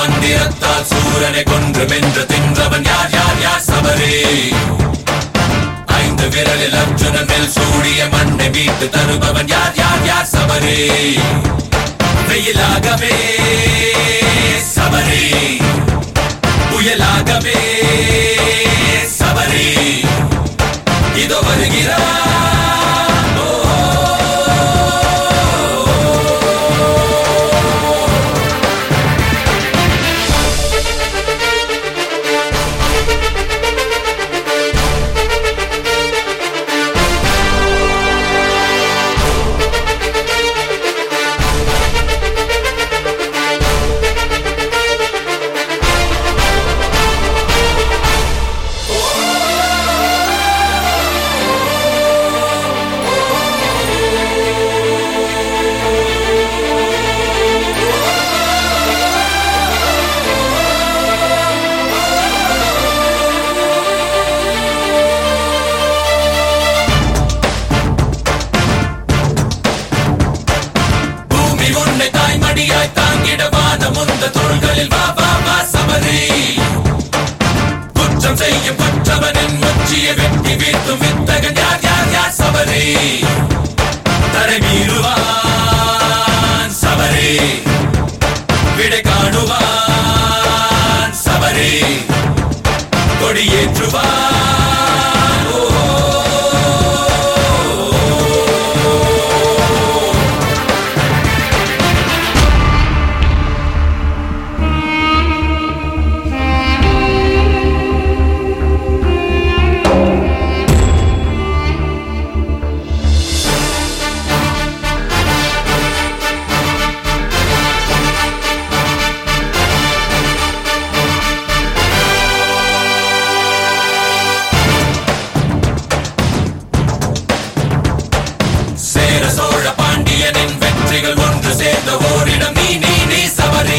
மந்திரத்தால் சூரனை கொன்று வென்று தின்றவன் யார் யார் யார் சபரி ஐந்து விரலில் அர்ஜுனன் மேல் சூடிய மண்ணை மீட்டு தருபவன் யார் யார் யார் சபரி வெயிலாகவே சபரி புயலாகவே சபரி இதோ வருகிறார் பூமி உன்னை தாய்மடியாய் தாங்கிட வானம் உந்த தோள்களில் வா வா வா சபரி குற்றம் செய்யும் குற்றவனின் உச்சியை வெட்டி வீழ்த்தும் வித்தகன் யார் யார் யார் சபரி தரை மீறுவான் சபரி விடை காணுவான் சபரி கொடியேற்றுவான் ஓ சேர சோழ பாண்டியனின் வெற்றிகள் ஒன்று சேர்ந்த ஓரிடம் நீ நீ நீ சபரி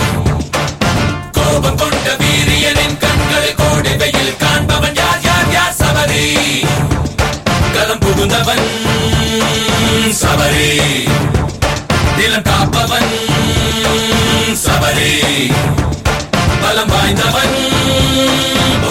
கோபம் கொண்ட வீரியனின் கண்களை கோடி வெயில் காண்பவன் யார் யார் யார் சபரி களம் புகுந்தவன் சபரி நிலம் காப்பவன் சபரி பலம் வாய்ந்தவன்